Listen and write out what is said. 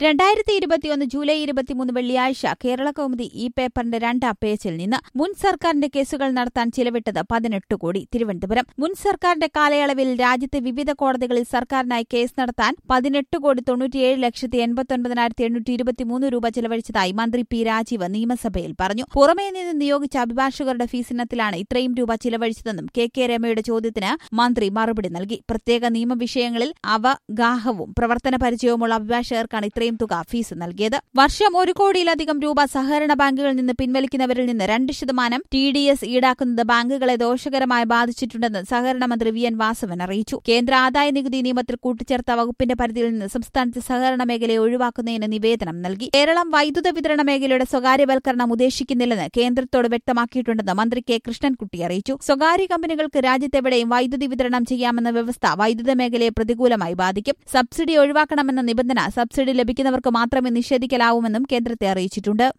രണ്ടായിരത്തി ഇരുപത്തിയൊന്ന് ജൂലൈ ഇരുപത്തിമൂന്ന് വെള്ളിയാഴ്ച കേരള കൗമുദി ഈ പേപ്പറിന്റെ രണ്ടാം പേജിൽ നിന്ന് മുൻ സർക്കാരിന്റെ കേസുകൾ നടത്താൻ ചിലവിട്ടത് പതിനെട്ട് കോടി തിരുവനന്തപുരം മുൻ സർക്കാരിന്റെ കാലയളവിൽ രാജ്യത്തെ വിവിധ കോടതികളിൽ സർക്കാരിനായി കേസ് നടത്താൻ പതിനെട്ട് കോടി തൊണ്ണൂറ്റിയേഴ് ലക്ഷത്തി എൺപത്തൊൻപതിനായിരത്തി എണ്ണൂറ്റി ഇരുപത്തിമൂന്ന് രൂപ ചെലവഴിച്ചതായി മന്ത്രി പി രാജീവ് നിയമസഭയിൽ പറഞ്ഞു പുറമേ നിന്ന് നിയോഗിച്ച അഭിഭാഷകരുടെ ഫീസിനത്തിലാണ് ഇത്രയും രൂപ ചിലവഴിച്ചതെന്നും കെ കെ രമയുടെ ചോദ്യത്തിന് മന്ത്രി മറുപടി നൽകി പ്രത്യേക നിയമവിഷയങ്ങളിൽ അവഗാഹവും പ്രവർത്തന പരിചയവുമുള്ള അഭിഭാഷകർക്കാണ് ഇത്രയും തുക ഫീസ് നൽകിയത് വർഷം ഒരു കോടിയിലധികം രൂപ സഹകരണ ബാങ്കുകളിൽ നിന്ന് പിൻവലിക്കുന്നവരിൽ നിന്ന് രണ്ട് ശതമാനം ടി ഡി എസ് ഈടാക്കുന്നത് ബാങ്കുകളെ ദോഷകരമായി ബാധിച്ചിട്ടുണ്ടെന്ന് സഹകരണ മന്ത്രി വി എൻ വാസവൻ അറിയിച്ചു കേന്ദ്ര ആദായ നികുതി നിയമത്തിൽ കൂട്ടിച്ചേർത്ത വകുപ്പിന്റെ പരിധിയിൽ നിന്ന് സംസ്ഥാനത്തെ സഹകരണ മേഖലയെ ഒഴിവാക്കുന്നതിന് നിവേദനം നൽകി കേരളം വൈദ്യുത വിതരണ മേഖലയുടെ സ്വകാര്യവൽക്കരണം ഉദ്ദേശിക്കുന്നില്ലെന്ന് കേന്ദ്രത്തോട് വ്യക്തമാക്കിയിട്ടുണ്ടെന്ന് മന്ത്രി കെ കൃഷ്ണൻകുട്ടി അറിയിച്ചു സ്വകാര്യ കമ്പനികൾക്ക് രാജ്യത്തെവിടെയും വൈദ്യുതി വിതരണം ചെയ്യാമെന്ന വ്യവസ്ഥ വൈദ്യുത മേഖലയെ പ്രതികൂലമായി ബാധിക്കും സബ്സിഡി ഒഴിവാക്കണമെന്ന നിബന്ധന സബ്സിഡി ലഭിക്കുന്നവർക്ക് മാത്രമേ നിഷേധിക്കലാവൂമെന്നും കേന്ദ്രത്തെ അറിയിച്ചിട്ടുണ്ട്